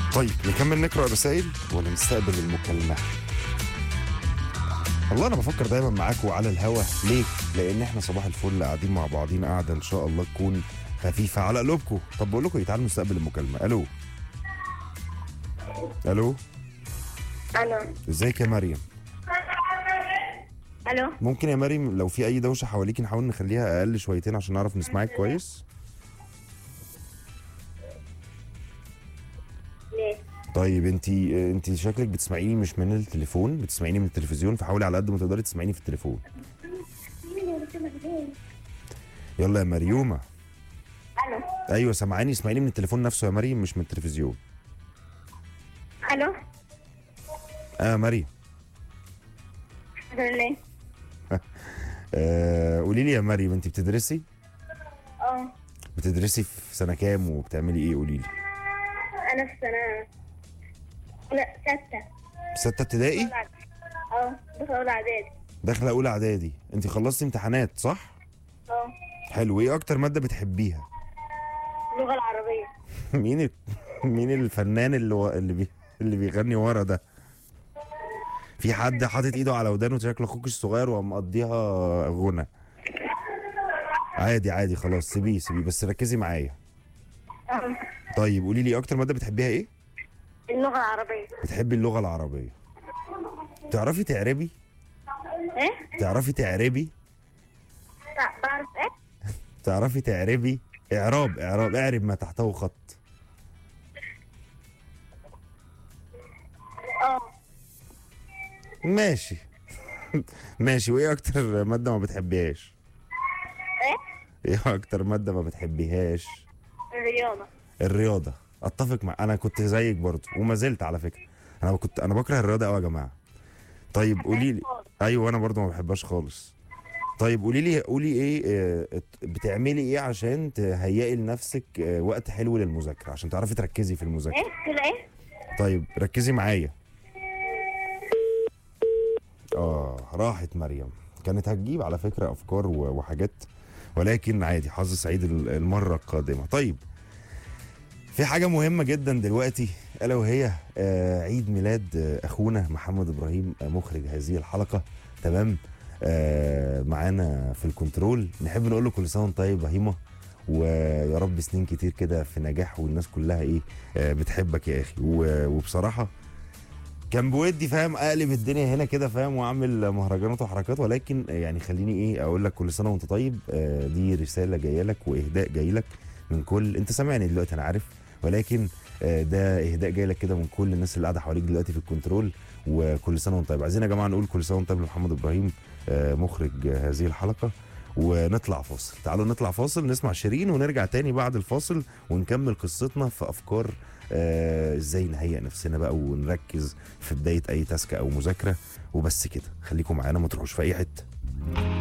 طيب نكمل نقرا رسائل ولا نستقبل المكالمه والله انا بفكر دايما معاكم على الهوا ليه لان احنا صباح الفل قاعدين مع بعضينا قاعده ان شاء الله تكون خفيفه على قلوبكم طب بقول لكم إيه، تعالوا نستقبل المكالمه الو الو الو ازيك يا مريم الو ممكن يا مريم لو في اي دوشه حواليك نحاول نخليها اقل شويتين عشان نعرف نسمعك كويس ليه طيب انت انت شكلك بتسمعيني مش من التليفون بتسمعيني من التلفزيون فحاولي على قد ما تقدري تسمعيني في التليفون يلا يا مريومه الو ايوه سامعاني اسمعيني من التليفون نفسه يا مريم مش من التلفزيون الو اه مريم الحمد لله آه قولي لي يا مريم انت بتدرسي اه بتدرسي في سنه كام وبتعملي ايه قولي لي انا في سنه لا ستة سته ابتدائي اه دخل اولى اعدادي داخله اولى اعدادي انت خلصتي امتحانات صح اه حلو ايه اكتر ماده بتحبيها اللغه العربيه مين ال... مين الفنان اللي و... اللي بي... اللي بيغني ورا ده في حد حاطط ايده على ودانه شكله اخوك الصغير ومقضيها غنى عادي عادي خلاص سيبيه سيبيه بس ركزي معايا اه طيب قولي لي اكتر ماده بتحبيها ايه اللغه العربيه بتحبي اللغه العربيه تعرفي تعربي ايه تعرفي تعربي لا، بعرف ايه تعرفي تعربي اعراب اعراب اعرب ما تحته خط اه ماشي ماشي وايه اكتر ماده ما بتحبيهاش ايه ايه اكتر ماده ما بتحبيهاش الرياضه الرياضه اتفق مع انا كنت زيك برضو وما زلت على فكره انا كنت انا بكره الرياضه قوي يا جماعه طيب قولي لي ايوه انا برضو ما بحبهاش خالص طيب قولي لي قولي ايه آه، بتعملي ايه عشان تهيئي لنفسك آه، وقت حلو للمذاكره عشان تعرفي تركزي في المذاكره ايه كده ايه طيب ركزي معايا اه راحت مريم كانت هتجيب على فكرة أفكار و- وحاجات ولكن عادي حظ سعيد ال- المرة القادمة طيب في حاجة مهمة جدا دلوقتي ألا وهي آه عيد ميلاد آه أخونا محمد إبراهيم آه مخرج هذه الحلقة تمام آه معانا في الكنترول نحب نقول له كل سنة وأنت طيب يا هيما ويا رب سنين كتير كده في نجاح والناس كلها ايه آه بتحبك يا اخي و- وبصراحه كان بودي فاهم اقلب الدنيا هنا كده فاهم واعمل مهرجانات وحركات ولكن يعني خليني ايه اقول لك كل سنه وانت طيب آه، دي رساله جايه لك واهداء جاي لك من كل انت سامعني دلوقتي انا عارف ولكن آه، ده اهداء جاي لك كده من كل الناس اللي قاعده حواليك دلوقتي في الكنترول وكل سنه وانت طيب عايزين يا جماعه نقول كل سنه وانت طيب لمحمد ابراهيم آه، مخرج آه، هذه الحلقه ونطلع فاصل تعالوا نطلع فاصل نسمع شيرين ونرجع تاني بعد الفاصل ونكمل قصتنا في افكار آه، ازاي نهيئ نفسنا بقى ونركز في بدايه اي تاسك او مذاكره وبس كده خليكم معانا ما تروحوش في اي حته